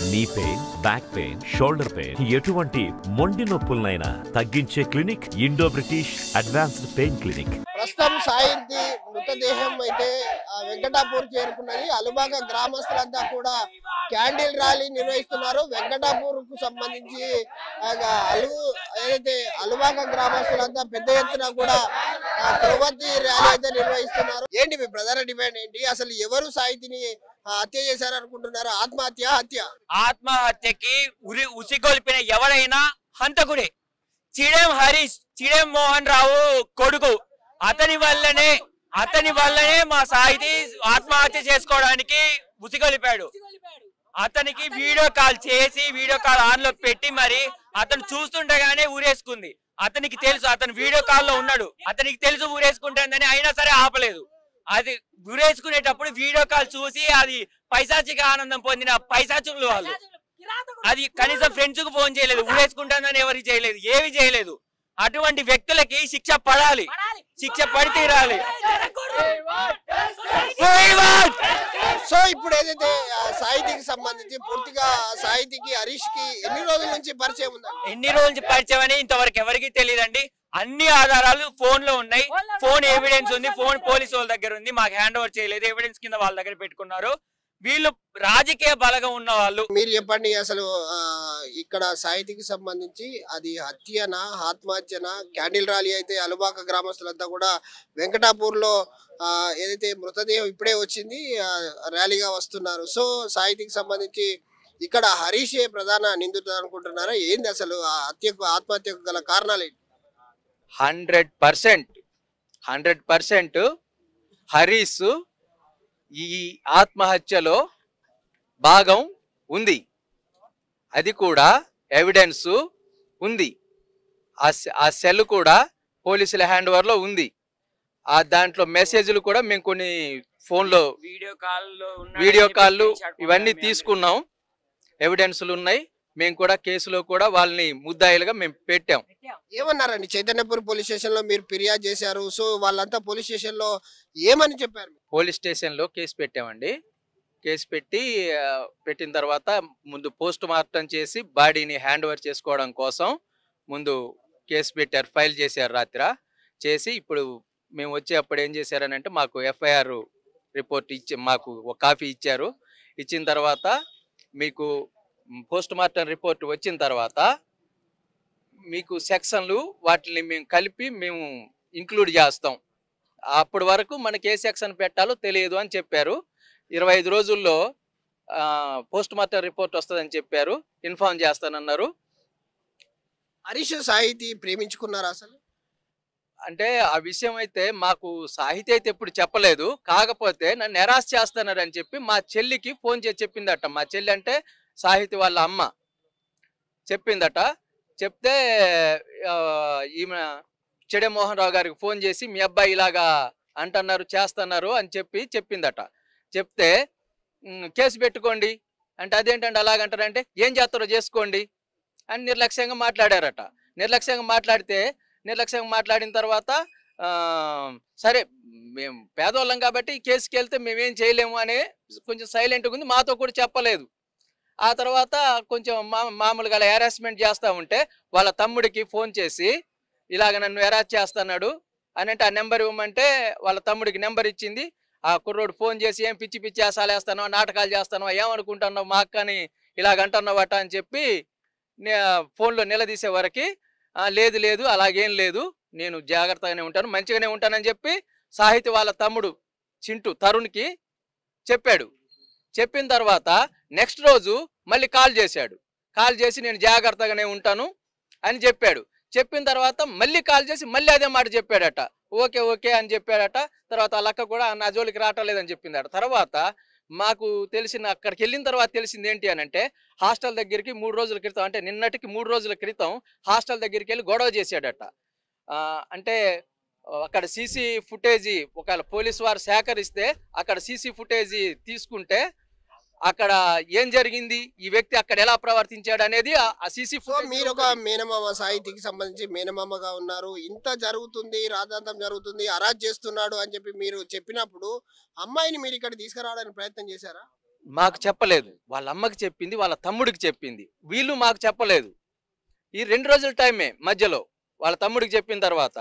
నీ pain back pain shoulder pain ఎటువంటి మొండి నొప్పులనైనా తగ్గించే clinic Indo British advanced pain clinic ప్రస్తుతం సాయంతి మృతదేహం అయితే ఆ, వెంకటాపూర్ చేరుకున్నది అలుబాగ గ్రామస్తులంతా కూడా క్యాండిల్ ర్యాలీ నిర్వహిస్తున్నారు వెంకటాపూర్ కు సంబంధించి ఆ, అలుగు ఏదైతే అలుబాగ గ్రామస్తులంతా పెద్ద ఎత్తున కూడా ఆ, ప్రగతి ర్యాలీ అయితే నిర్వహిస్తున్నారు ఏంటి మీ ప్రధాన డిమాండ్ ఏంటి అసలు ఎవరు సాహితిని ఆ, హత్య చేశారు అనుకుంటున్నారు ఆత్మహత్య హత్య ఆత్మహత్యకి ఉరి ఉసిగొల్పిన ఎవరైనా హంతకుడే చిడెం హరీష్ చిడెం మోహన్ రావు కొడుకు అతని వల్లనే అతని వల్లనే మా సాహితి ఆత్మహత్య చేసుకోవడానికి ఉసిగొలిపాడు అతనికి వీడియో కాల్ చేసి వీడియో కాల్ ఆన్ లో పెట్టి మరి అతను చూస్తుండగానే ఊరేసుకుంది అతనికి తెలుసు అతను వీడియో కాల్ లో ఉన్నాడు అతనికి తెలుసు ఊరేసుకుంటుందని అయినా సరే ఆపలేదు అది ఊరేసుకునేటప్పుడు వీడియో కాల్ చూసి అది పైశాచిక ఆనందం పొందిన పైశాచులు వాళ్ళు అది కనీసం ఫ్రెండ్స్ కు ఫోన్ చేయలేదు ఊరేసుకుంటానని ఎవరికి చేయలేదు ఏవి చేయలేదు అటువంటి వ్యక్తులకి శిక్ష పడాలి శిక్ష పడి తీరాలి సో ఇప్పుడు ఏదైతే ఆ, సాహితీకి సంబంధించి పూర్తిగా సాహితీకి హరీష్ కి ఎన్ని రోజుల నుంచి పరిచయం ఉందండి ఎన్ని రోజులు పరిచయం అని ఇంతవరకు ఎవరికి తెలియదండి అన్ని ఆధారాలు ఫోన్ లో ఉన్నాయి ఫోన్ ఎవిడెన్స్ ఉంది ఫోన్ పోలీసు వాళ్ళ దగ్గర ఉంది మాకు హ్యాండ్ ఓవర్ చేయలేదు ఎవిడెన్స్ కింద వాళ్ళ దగ్గర పెట్టుకున్నారు వీళ్ళు రాజకీయ బలగం ఉన్న వాళ్ళు మీరు చెప్పండి అసలు ఆ, ఇక్కడ సాహితీకి సంబంధించి అది హత్యనా ఆత్మహత్యనా క్యాండిల్ ర్యాలీ అయితే అలుబాక గ్రామస్తులంతా కూడా వెంకటాపూర్ లో ఆ, ఏదైతే మృతదేహం ఇప్పుడే వచ్చింది ఆ, ర్యాలీగా వస్తున్నారు సో సాహితీకి సంబంధించి ఇక్కడ హరీషే ప్రధాన నిందితుడు అనుకుంటున్నారా ఏంది అసలు ఆ హత్యకు ఆత్మహత్యకు గల కారణాలు ఏంటి hundred percent hundred percent Harish ఈ ఆత్మహత్యలో భాగం ఉంది అది కూడా ఎవిడెన్స్ ఉంది ఆ సె- ఆ సెల్ కూడా పోలీసుల హ్యాండ్ ఓవర్లో ఉంది ఆ దాంట్లో మెసేజ్లు కూడా మేము కొన్ని ఫోన్లో వీడియో కాల్ వీడియో కాళ్ళు ఇవన్నీ తీసుకున్నాం ఎవిడెన్స్లు ఉన్నాయి మేము కూడా కేసులో కూడా వాళ్ళని ముద్దాయిలుగా మేము పెట్టాం ఏమన్నారండి చైతన్యపూర్ పోలీస్ స్టేషన్ లో మీరు ఫిర్యాదు చేశారు సో వాళ్ళంతా పోలీస్ స్టేషన్ లో ఏమని చెప్పారు పోలీస్ స్టేషన్లో కేసు పెట్టామండి కేసు పెట్టి ఆ, పెట్టిన తర్వాత ముందు పోస్ట్ మార్టం చేసి బాడీని హ్యాండ్ ఓవర్ చేసుకోవడం కోసం ముందు కేసు పెట్టారు ఫైల్ చేశారు రాత్రి చేసి ఇప్పుడు మేము వచ్చేటప్పుడు ఏం చేశారనంటే మాకు ఎఫ్ఐఆర్ రిపోర్ట్ ఇచ్చి మాకు ఒక కాపీ ఇచ్చారు ఇచ్చిన తర్వాత మీకు పోస్ట్ మార్టం రిపోర్ట్ వచ్చిన తర్వాత మీకు సెక్షన్లు వాటిని మేము కలిపి మేము ఇంక్లూడ్ చేస్తాం అప్పటి వరకు మనకి ఏ సెక్షన్ పెట్టాలో తెలియదు అని చెప్పారు ఇరవై ఐదు రోజుల్లో పోస్ట్ మార్టం రిపోర్ట్ వస్తుందని చెప్పారు ఇన్ఫార్మ్ చేస్తానన్నారు హరీష్ సాహితీ ప్రేమించుకున్నారా అసలు అంటే ఆ విషయం అయితే మాకు సాహితీ అయితే ఎప్పుడు చెప్పలేదు కాకపోతే నన్ను నిరాశ చేస్తున్నారు అని చెప్పి మా చెల్లికి ఫోన్ చేసి చెప్పిందట మా చెల్లి అంటే సాహితీ వాళ్ళ అమ్మ చెప్పిందట చెప్తే ఆ, ఈమె చెడే మోహన్ రావు గారికి ఫోన్ చేసి మీ అబ్బాయి ఇలాగా అంటున్నారు చేస్తున్నారు అని చెప్పి చెప్పిందట చెప్తే "ఉమ్, కేసు పెట్టుకోండి అంటే అదేంటంటే అలాగంటారంటే ఏం చేస్తారో చేసుకోండి అని నిర్లక్ష్యంగా మాట్లాడారట నిర్లక్ష్యంగా మాట్లాడితే నిర్లక్ష్యంగా మాట్లాడిన తర్వాత ఆ, సరే మేము పేదవాళ్ళం కాబట్టి ఈ కేసుకి వెళ్తే మేమేం చేయలేము అని కొంచెం సైలెంట్గా ఉంది మాతో కూడా చెప్పలేదు ఆ తర్వాత కొంచెం మా మామూలుగా అలా హెరాస్మెంట్ చేస్తూ ఉంటే వాళ్ళ తమ్ముడికి ఫోన్ చేసి ఇలాగ నన్ను హెరాస్ చేస్తున్నాడు అని అంటే ఆ నెంబర్ ఇవ్వమంటే వాళ్ళ తమ్ముడికి నెంబర్ ఇచ్చింది ఆ కుర్రోడు ఫోన్ చేసి ఏం పిచ్చి పిచ్చి ఆశాలు వేస్తానో నాటకాలు చేస్తానో ఏమనుకుంటున్నావు మా అక్కని ఇలాగ అంటున్నావట అని చెప్పి నే- ఫోన్లో నిలదీసే వరకు "ఆ, లేదు లేదు అలాగేం లేదు నేను జాగ్రత్తగానే ఉంటాను మంచిగానే ఉంటానని చెప్పి సాహితీ వాళ్ళ తమ్ముడు చింటూ తరుణ్కి చెప్పాడు చెప్పిన తర్వాత నెక్స్ట్ రోజు మళ్ళీ కాల్ చేశాడు కాల్ చేసి నేను జాగ్రత్తగానే ఉంటాను అని చెప్పాడు చెప్పిన తర్వాత మళ్ళీ కాల్ చేసి మళ్ళీ అదే మాట చెప్పాడట ఓకే ఓకే అని చెప్పాడట తర్వాత ఆ లక్క కూడా నా జోలికి రావట్లేదని చెప్పిందట తర్వాత మాకు తెలిసిన అక్కడికి వెళ్ళిన తర్వాత తెలిసింది ఏంటి అని అంటే హాస్టల్ దగ్గరికి మూడు రోజుల క్రితం అంటే నిన్నటికి మూడు రోజుల క్రితం హాస్టల్ దగ్గరికి వెళ్ళి గొడవ చేశాడట ఆ, అంటే ఆ, అక్కడ సీసీ ఫుటేజీ ఒకవేళ పోలీసు వారు సేకరిస్తే అక్కడ సీసీ ఫుటేజీ తీసుకుంటే అక్కడ ఏం జరిగింది ఈ వ్యక్తి అక్కడ ఎలా ప్రవర్తించాడు అనేది ఆ- ఆ సీసీ సో మీరు ఒక మేనమామ సాహితీకి సంబంధించి మేనమామగా ఉన్నారు ఇంత జరుగుతుంది రాధాంతం జరుగుతుంది అరాజ్ చేస్తున్నాడు అని చెప్పి మీరు చెప్పినప్పుడు అమ్మాయిని మీరు ఇక్కడ తీసుకురావడానికి ప్రయత్నం చేశారా మాకు చెప్పలేదు వాళ్ళ అమ్మకి చెప్పింది వాళ్ళ తమ్ముడికి చెప్పింది వీళ్ళు మాకు చెప్పలేదు ఈ రెండు రోజుల టైమే మధ్యలో వాళ్ళ తమ్ముడికి చెప్పిన తర్వాత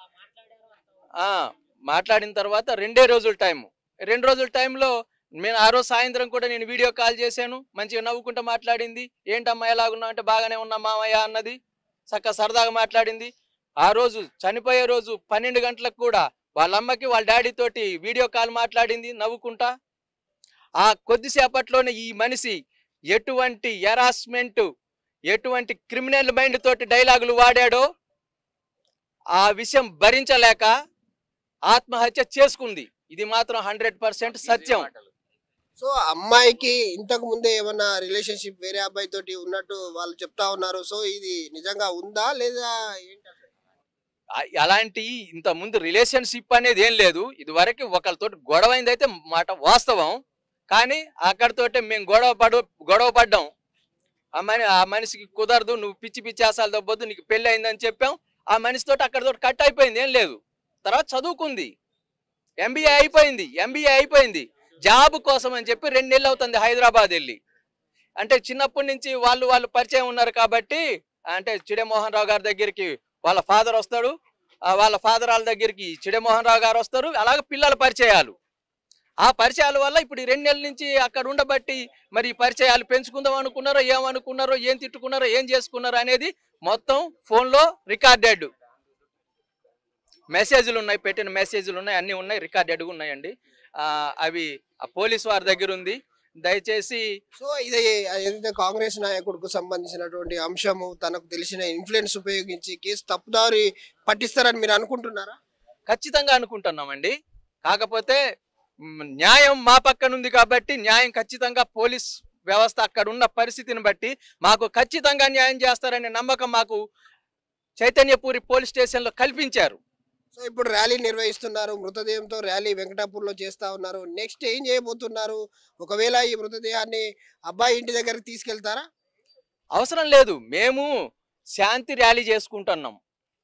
ఆ, మాట్లాడిన తర్వాత రెండే రోజుల టైము రెండు రోజుల టైంలో నేను ఆ రోజు సాయంత్రం కూడా నేను వీడియో కాల్ చేశాను మంచిగా నవ్వుకుంటూ మాట్లాడింది ఏంటమ్మా ఎలాగున్నావు అంటే బాగానే ఉన్నా మామయ్య అన్నది చక్కగా సరదాగా మాట్లాడింది ఆ రోజు చనిపోయే రోజు పన్నెండు గంటలకు కూడా వాళ్ళ అమ్మకి వాళ్ళ డాడీ తోటి వీడియో కాల్ మాట్లాడింది నవ్వుకుంటా ఆ కొద్దిసేపట్లోనే ఈ మనిషి ఎటువంటి ఎరాస్మెంట్ ఎటువంటి క్రిమినల్ మైండ్ తోటి డైలాగులు వాడాడో ఆ విషయం భరించలేక ఆత్మహత్య చేసుకుంది ఇది మాత్రం హండ్రెడ్ పర్సెంట్ సత్యం సో అమ్మాయికి ఇంతకు ముందే ఏమన్నా రిలేషన్షిప్ వేరే అబ్బాయి తోటి ఉన్నట్టు వాళ్ళు చెప్తా ఉన్నారు సో ఇది నిజంగా ఉందా లేదా ఏంటి అసలు? ఆ- అలాంటి ఇంత ముందు రిలేషన్షిప్ అనేది ఏం లేదు ఇది వరకు ఒకరితో గొడవ అయింది అయితే మాట వాస్తవం కానీ అక్కడితోటే మేము గొడవ పడు గొడవ పడ్డాం ఆ మని ఆ మనిషికి కుదరదు నువ్వు పిచ్చి పిచ్చి ఆశాలు దొబ్బొద్దు నీకు పెళ్ళి అయిందని చెప్పాం ఆ మనిషితో అక్కడితో కట్ అయిపోయింది ఏం లేదు తర్వాత చదువుకుంది ఎంబీఏ అయిపోయింది ఎంబీఏ అయిపోయింది జాబ్ కోసం అని చెప్పి రెండు నెలలు అవుతుంది హైదరాబాద్ వెళ్ళి అంటే చిన్నప్పటి నుంచి వాళ్ళు వాళ్ళు పరిచయం ఉన్నారు కాబట్టి అంటే చిడమోహన్ రావు గారి దగ్గరికి వాళ్ళ ఫాదర్ వస్తాడు ఆ వాళ్ళ ఫాదర్ వాళ్ళ దగ్గరికి చిడమోహన్ రావు గారు వస్తారు అలాగే పిల్లల పరిచయాలు ఆ పరిచయాల వల్ల ఇప్పుడు ఈ రెండు నెలల నుంచి అక్కడ ఉండబట్టి మరి ఈ పరిచయాలు పెంచుకుందాం అనుకున్నారో ఏమనుకున్నారో ఏం తిట్టుకున్నారో ఏం చేసుకున్నారో అనేది మొత్తం ఫోన్లో రికార్డెడ్ మెసేజ్లు ఉన్నాయి పెట్టిన మెసేజ్లు ఉన్నాయి అన్నీ ఉన్నాయి రికార్డెడ్ ఉన్నాయండి ఆ, అవి ఆ పోలీస్ వారి దగ్గర ఉంది దయచేసి సో ఇది ఏదైతే కాంగ్రెస్ నాయకుడికి సంబంధించినటువంటి అంశము తనకు తెలిసిన ఇన్ఫ్లుయెన్స్ ఉపయోగించి కేసు తప్పుదారి పట్టిస్తారని మీరు అనుకుంటున్నారా ఖచ్చితంగా అనుకుంటున్నామండి కాకపోతే మ్, న్యాయం మా పక్కన ఉంది కాబట్టి న్యాయం ఖచ్చితంగా పోలీస్ వ్యవస్థ అక్కడ ఉన్న పరిస్థితిని బట్టి మాకు ఖచ్చితంగా న్యాయం చేస్తారనే నమ్మకం మాకు చైతన్యపూరి పోలీస్ స్టేషన్లో కల్పించారు సో ఇప్పుడు ర్యాలీ నిర్వహిస్తున్నారు మృతదేహంతో ర్యాలీ వెంకటాపూర్లో చేస్తా ఉన్నారు నెక్స్ట్ ఏం చేయబోతున్నారు ఒకవేళ ఈ మృతదేహాన్ని అబ్బాయి ఇంటి దగ్గరికి తీసుకెళ్తారా అవసరం లేదు మేము శాంతి ర్యాలీ చేసుకుంటున్నాం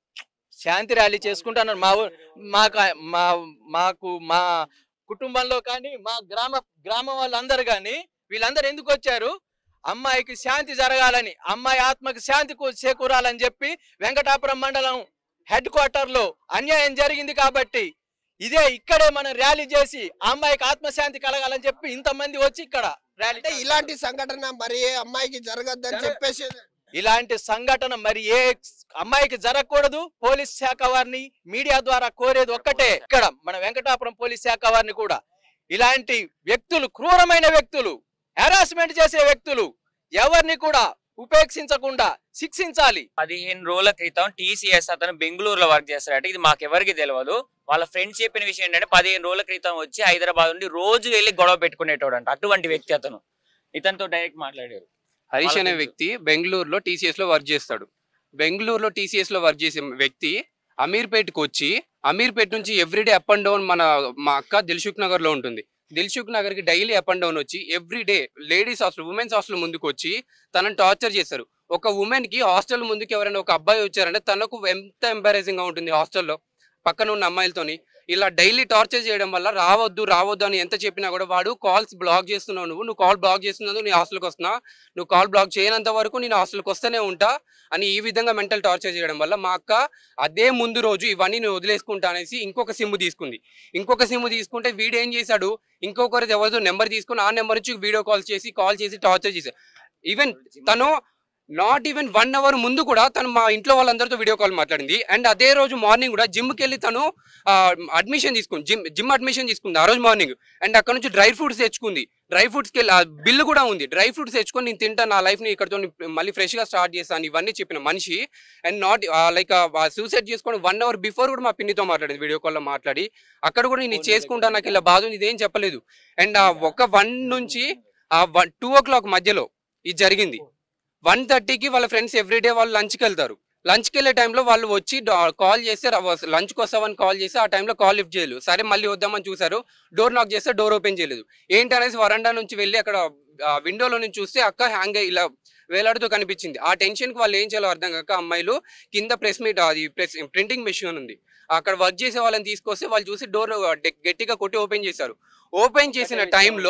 శాంతి ర్యాలీ చేసుకుంటున్నాం మా ఊ- మాకు మా మాకు మా కుటుంబంలో కానీ మా గ్రామ గ్రామం వాళ్ళందరూ కానీ వీళ్ళందరూ ఎందుకు వచ్చారు అమ్మాయికి శాంతి జరగాలని అమ్మాయి ఆత్మకి శాంతి కూ- చేకూరాలని చెప్పి వెంకటాపురం మండలం హెడ్ క్వార్టర్ లో అన్యాయం జరిగింది కాబట్టి ఇదే ఇక్కడే మనం ర్యాలీ చేసి ఆ అమ్మాయికి ఆత్మశాంతి కలగాలని చెప్పి ఇంతమంది వచ్చి ఇక్కడ ర్యాలీ అంటే ఇలాంటి సంఘటన మరి ఏ అమ్మాయికి జరగద్దని జరగ- చెప్పేసి ఇలాంటి సంఘటన మరి ఏ అమ్మాయికి జరగకూడదు పోలీస్ శాఖ వారిని మీడియా ద్వారా కోరేది ఒక్కటే ఇక్కడ మన వెంకటాపురం పోలీస్ శాఖ వారిని కూడా ఇలాంటి వ్యక్తులు క్రూరమైన వ్యక్తులు హెరాస్మెంట్ చేసే వ్యక్తులు ఎవరిని కూడా ఉపేక్షించకుండా శిక్షించాలి పదిహేను రోజుల క్రితం టీసీఎస్ అతను బెంగళూరులో వర్క్ చేస్తాడట ఇది మాకు ఎవరికి తెలియదు వాళ్ళ ఫ్రెండ్స్ చెప్పిన విషయం ఏంటంటే పదిహేను రోజుల క్రితం వచ్చి హైదరాబాద్ నుండి రోజు వెళ్ళి గొడవ పెట్టుకునేటోడు అంట అటువంటి వ్యక్తి అతను ఇతనితో డైరెక్ట్ మాట్లాడారు హరీష్ అనే వాళ్ళకి వ్యక్తి బెంగళూరులో టీసీఎస్ లో వర్క్ చేస్తాడు బెంగళూరులో టీసీఎస్ లో వర్క్ చేసే వ్యక్తి అమీర్పేట్కి వచ్చి అమీర్పేట్ నుంచి ఎవ్రీడే అప్ అండ్ డౌన్ మన మా అక్క దిల్సుఖ్ నగర్ లో ఉంటుంది దిల్సుఖ్ నగర్ కి డైలీ అప్ అండ్ డౌన్ వచ్చి every day ladies hostel women's hostel ముందుకు వచ్చి తనని టార్చర్ చేస్తారు ఒక ఉమెన్ కి హాస్టల్ ముందుకు ఎవరైనా ఒక అబ్బాయి వచ్చారంటే తనకు ఎంత ఎంబారెసింగ్ గా ఉంటుంది హాస్టల్లో పక్కన ఉన్న అమ్మాయిలతోని ఇలా డైలీ టార్చర్ చేయడం వల్ల రావద్దు రావద్దు అని ఎంత చెప్పినా కూడా వాడు కాల్స్ బ్లాక్ చేస్తున్నావు నువ్వు నువ్వు కాల్ బ్లాక్ చేస్తున్నావు నీ హాస్టల్కి వస్తున్నా నువ్వు కాల్ బ్లాక్ చేయనంత వరకు నేను హాస్టల్కి వస్తూనే ఉంటా అని ఈ విధంగా మెంటల్ టార్చర్ చేయడం వల్ల మా అక్క అదే ముందు రోజు ఇవన్నీ నేను వదిలేసుకుంటా అనేసి ఇంకొక సిమ్ తీసుకుంది ఇంకొక సిమ్ తీసుకుంటే వీడు ఏం చేశాడు ఇంకొకరి ఎవరిదో నెంబర్ తీసుకుని ఆ నెంబర్ నుంచి వీడియో కాల్ చేసి కాల్ చేసి టార్చర్ చేశాడు ఈవెన్ తను నాట్ ఈవెన్ వన్ అవర్ ముందు కూడా తను మా ఇంట్లో వాళ్ళందరితో వీడియో కాల్ మాట్లాడింది అండ్ అదే రోజు మార్నింగ్ కూడా జిమ్కి వెళ్ళి తను అడ్మిషన్ తీసుకుంది జిమ్ జిమ్ అడ్మిషన్ తీసుకుంది ఆ రోజు మార్నింగ్ అండ్ అక్కడ నుంచి డ్రై ఫ్రూట్స్ తెచ్చుకుంది డ్రై ఫ్రూట్స్కి వెళ్ళి ఆ బిల్లు కూడా ఉంది డ్రై ఫ్రూట్స్ తెచ్చుకొని నేను తింటాను నా లైఫ్ని ఇక్కడతో మళ్ళీ ఫ్రెష్గా స్టార్ట్ చేస్తాను ఇవన్నీ చెప్పిన మనిషి అండ్ నాట్ లైక్ సూసైడ్ చేసుకొని వన్ అవర్ బిఫోర్ కూడా మా పిన్నితో మాట్లాడింది వీడియో కాల్లో మాట్లాడి అక్కడ కూడా నేను ఇది చేసుకుంటా నాకు ఇలా బాధ ఉంది ఇదేం చెప్పలేదు అండ్ ఆ ఒక వన్ నుంచి ఆ వన్ టూ ఓ క్లాక్ మధ్యలో ఇది జరిగింది వన్ థర్టీకి వాళ్ళ ఫ్రెండ్స్ ఎవ్రీడే వాళ్ళు లంచ్కి వెళ్తారు లంచ్కి వెళ్ళే టైంలో వాళ్ళు వచ్చి కాల్ చేస్తే లంచ్కి వస్తామని కాల్ చేస్తే ఆ టైంలో కాల్ లిఫ్ట్ చేయలేదు సరే మళ్ళీ వద్దామని చూసారు డోర్ నాక్ చేస్తే డోర్ ఓపెన్ చేయలేదు ఏంటి అనేసి వరండా నుంచి వెళ్ళి అక్కడ విండోలో నుంచి చూస్తే అక్క హ్యాంగ్ ఇలా వేలాడుతూ కనిపించింది ఆ టెన్షన్కి వాళ్ళు ఏం చేయాలో అర్థం కాక అమ్మాయిలు కింద ప్రెస్ మీట్ అది ప్రెస్ ప్రింటింగ్ మెషిన్ ఉంది అక్కడ వర్క్ చేసే వాళ్ళని తీసుకొస్తే వాళ్ళు చూసి డోర్ గట్టిగా కొట్టి ఓపెన్ చేశారు ఓపెన్ చేసిన టైంలో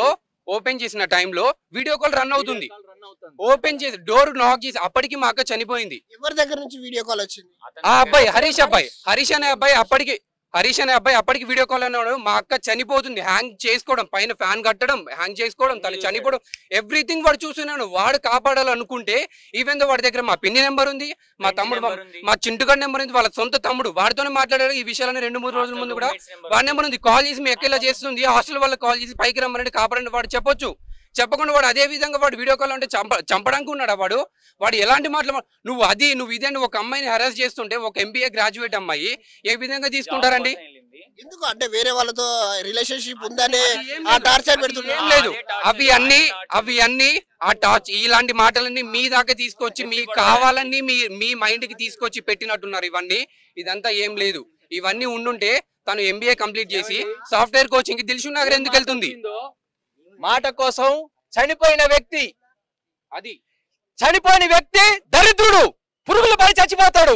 ఓపెన్ చేసిన టైంలో వీడియో కాల్ రన్ అవుతుంది ఓపెన్ చేసి డోర్ నాక్ చేసి అప్పటికి మా అక్క చనిపోయింది ఎవరి దగ్గర నుంచి వీడియో కాల్ వచ్చింది ఆ అబ్బాయి హరీష్ అబ్బాయి హరీష్ అనే అబ్బాయి అప్పటికి హరీష్ అనే అబ్బాయి అప్పటికి వీడియో కాల్ అన్నాడు మా అక్క చనిపోతుంది హ్యాంగ్ చేసుకోవడం పైన ఫ్యాన్ కట్టడం హ్యాంగ్ చేసుకోవడం తను చనిపోవడం ఎవ్రీథింగ్ వాడు చూస్తున్నాను వాడు కాపాడాలనుకుంటే ఈవెన్ దో వాడి దగ్గర మా పిన్ని నెంబర్ ఉంది మా తమ్ముడు మా- మా చింటుగడ్ నెంబర్ ఉంది వాళ్ళ సొంత తమ్ముడు వాడితోనే మాట్లాడారు ఈ విషయాలని రెండు మూడు రోజుల ముందు కూడా వాడి నెంబర్ ఉంది కాల్ చేసి మీ ఎక్కడ చేస్తుంది హాస్టల్ వాళ్ళకి కాల్ చేసి పైకి రమ్మనండి కాపాడండి వాడు చెప్పొచ్చు చెప్పకుండా వాడు అదే విధంగా వాడు వీడియో కాల్ అంటే చంప చంపడానికి ఉన్నాడు వాడు వాడు ఎలాంటి మాటలు మా- నువ్వు అది నువ్వు ఇదే నువ్వు ఒక అమ్మాయిని హెరాస్ చేస్తుంటే ఒక ఎంబీఏ గ్రాడ్యుయేట్ అమ్మాయి ఏ విధంగా తీసుకుంటారండి ఎందుకు అంటే వేరే వాళ్ళతో రిలేషన్షిప్ ఉందనే అది ఏం ఆ లేదు. టార్చర్ ఏం పెడుతున్నారు లేదు అవి అన్ని అవి అన్ని ఆ టార్చ్ ఇలాంటి మాటలన్నీ మీ దాకా తీసుకొచ్చి మీకు కావాలని మీ మీ మైండ్ కి తీసుకొచ్చి పెట్టినట్టున్నారు ఇవన్నీ ఇదంతా ఏం లేదు ఇవన్నీ ఉండుంటే తను ఎంబీఏ కంప్లీట్ చేసి సాఫ్ట్వేర్ కోచింగ్ కి దిల్షు నగర్ ఎందుకు వెళ్తుంది మాట కోసం చనిపోయిన వ్యక్తి అది చనిపోయిన వ్యక్తి దరిద్రుడు పురుగులు పడి చచ్చిపోతాడు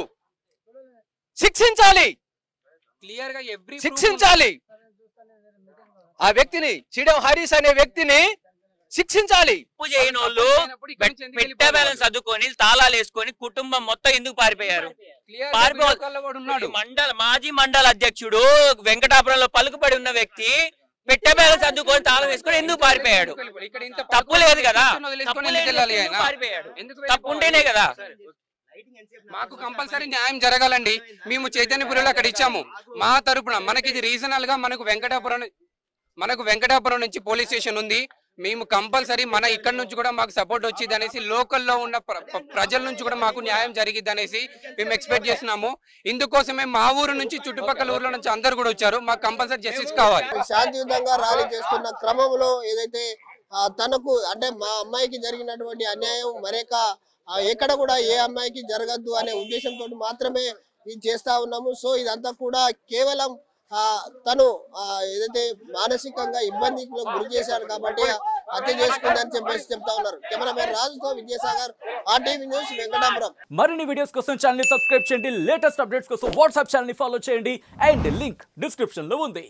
శిక్షించాలి క్లియర్ గా ఎవ్రీ శిక్షించాలి ఆ వ్యక్తిని చీడం హరీష్ అనే వ్యక్తిని శిక్షించాలి తప్పు చేయని వాళ్ళు పెట్టే బ్యాలెన్స్ చదువుకొని తాళాలు వేసుకొని కుటుంబం మొత్తం ఎందుకు పారిపోయారు పారిపో- ఉన్నాడు మండల మాజీ మండల అధ్యక్షుడు వెంకటాపురంలో పలుకుబడి ఉన్న వ్యక్తి పెట్టే బ్యాలెన్స్ చదువుకొని తాళం వేసుకొని ఎందుకు పారిపోయాడు ఇక్కడ ఇంత తప్పు లేదు కదా వదిలేసుకొని తప్పు ఎందుకు లేని వెళ్ళాలి వ్యక్తి ఎందుకు ఆయన? పారిపోయాడు ఎందుకు తప్పు ఉంటేనే కదా మాకు కంపల్సరీ న్యాయం జరగాలండి మేము చైతన్యపురంలో అక్కడ ఇచ్చాము మా తరపున మనకి ఇది రీజనల్ గా మనకు వెంకటాపురం ను- మనకు వెంకటాపురం నుంచి పోలీస్ స్టేషన్ ఉంది మేము కంపల్సరీ మన ఇక్కడ నుంచి కూడా మాకు సపోర్ట్ వచ్చింది అనేసి లోకల్లో ఉన్న ప్ర- ప్ర- ప్రజల నుంచి కూడా మాకు న్యాయం జరిగిద్ది అనేసి మేము ఎక్స్పెక్ట్ చేస్తున్నాము ఇందుకోసమే మా ఊరు నుంచి చుట్టుపక్కల ఊర్ల నుంచి అందరు కూడా వచ్చారు మాకు కంపల్సరీ జస్టిస్ కావాలి శాంతియుతంగా ర్యాలీ చేస్తున్న క్రమంలో ఏదైతే ఆ, తనకు అంటే మా అమ్మాయికి జరిగినటువంటి అన్యాయం మరేక ఆ, ఎక్కడ కూడా ఏ అమ్మాయికి జరగద్దు అనే ఉద్దేశంతో మాత్రమే ఇది చేస్తా ఉన్నాము సో ఇదంతా కూడా కేవలం ఆ తను ఆ, ఏదైతే మానసికంగా ఇబ్బందికి గురి చేశాడు కాబట్టి హత్య చేసుకుందని చెప్పేసి చెప్తా ఉన్నారు కెమెరామెన్ రాజుతో విద్యాసాగర్ ఆర్టీవీ న్యూస్ వెంకటాపురం మరిన్ని వీడియోస్ కోసం ఛానల్ సబ్స్క్రైబ్ చేయండి లేటెస్ట్ అప్డేట్స్ కోసం వాట్సాప్ ఛానల్ ఫాలో చేయండి అండ్ లింక్ డిస్క్రిప్షన్ లో ఉంది